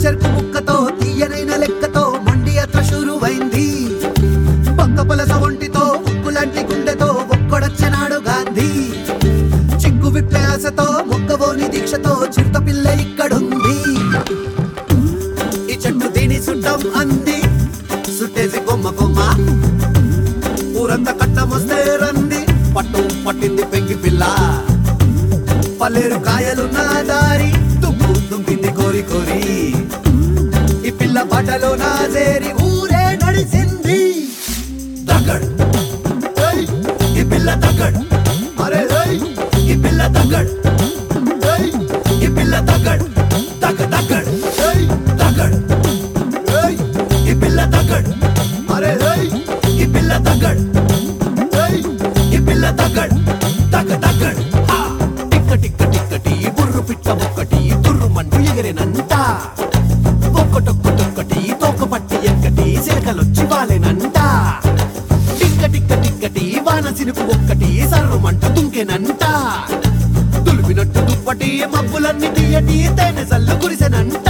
చెరుకు ముక్కతో తీయనైన లెక్కతో మొండి అత్ర షురువైంది పక్క పలస ఒంటితో ఉక్కులాంటి గుండెతో ఒక్కడొచ్చనాడు గాంధీ చిక్కు విప్పే ఆశతో మొక్కవోని దీక్షతో చిరుత పిల్ల ఇక్కడుంది ఈ చెట్టు దీని సుట్టం అంది సుట్టేసి కొమ్మ కొమ్మ ఊరంతా కట్టమొస్తే రంది పట్టు పట్టింది పెంకి పిల్ల పల్లేరు కాయలు నా దారి తుమ్ము తుంపింది కోరి కోరి ఈ పిల్ల బట్టలో నా చేరి ఊరే నడిసింది దగ్గడ్ ఏయ్, ఈ పిల్ల దగ్గడ్ అరే ఏయ్, ఈ పిల్ల దగ్గడ్ ఏయ్, ఈ పిల్ల దగ్గడ్ దగ్గ దగ్గడ్ ఏయ్, దగ్గడ్ ఏయ్, ఈ పిల్ల దగ్గడ్ అరే ఏయ్, ఈ పిల్ల దగ్గడ్ ఏయ్, ఈ పిల్ల దగ్గడ్ దగ్గ దగ్గడ్ హా! టిక్క టిక్క టిక్కటి బుర్రు పిట్ట ఒక్కటి తుర్రు మంటూ ఎగిరినంట ఒక్కటొక్కటొక్కటి తోక పట్టి ఎక్కటి సిరకలొచ్చి వాలేనంట టిక్క టిక్క టిక్కటి వాన సినుకు ఒక్కటి సర్రుమంట తుంకెనంట తులిపినట్టు దుప్పటి మబ్బులన్నీ తీయటి తేనె సల్లు కురిసెనంట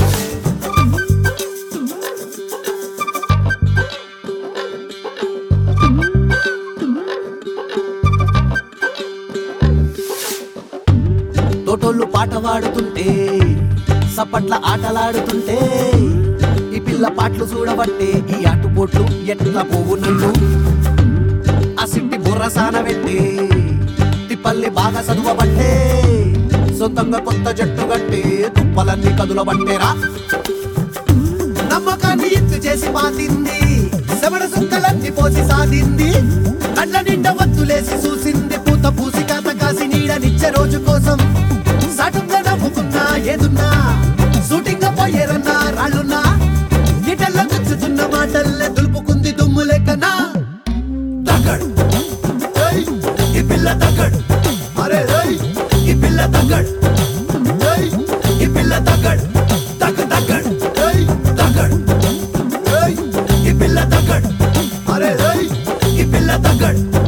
తోటోళ్ళు పాట పాడుతుంటే సప్పట్ల ఆటలాడుతుంటే ఈ పిల్ల పాటలు చూడబట్టే ఈ ఆటుపోట్లు ఎట్లా పోవు నన్ను ఆ సిట్టి బుర్ర సానబెట్టే తిప్పల్ని బాగా చదువబట్టే సొంతంగా కొత్త జట్టు కట్టే తుప్పలన్నీ కదులబట్టేరా నమ్మకాన్ని ఎత్తు చేసి పాతింది శవడ సుక్కలన్నీ పోసి సాధింది కళ్ళ నిండా వత్తులేసి చూసింది పూత పూసి కాత కాసి నీడనిచ్చే రోజు కోసం సాటుగా నవ్వుకున్నా ఏదున్నా షూటింగ్ పోయేరన్నా రాళ్ళున్నా ఇటల్లో గుచ్చుతున్న మాటల్లే దులుపుకుంది దుమ్ము లెక్కనా దగ్గడ్ ఏయ్, ఈ పిల్ల దగ్గడ్ అరే ఏయ్, ఈ పిల్ల దగ్గడ్ ఏయ్, ఈ పిల్ల దగ్గడ్ దగ్గ దగ్గడ్ ఏయ్, దగ్గడ్ ఏయ్, ఈ పిల్ల దగ్గడ్ అరే ఏయ్, ఈ పిల్ల దగ్గడ్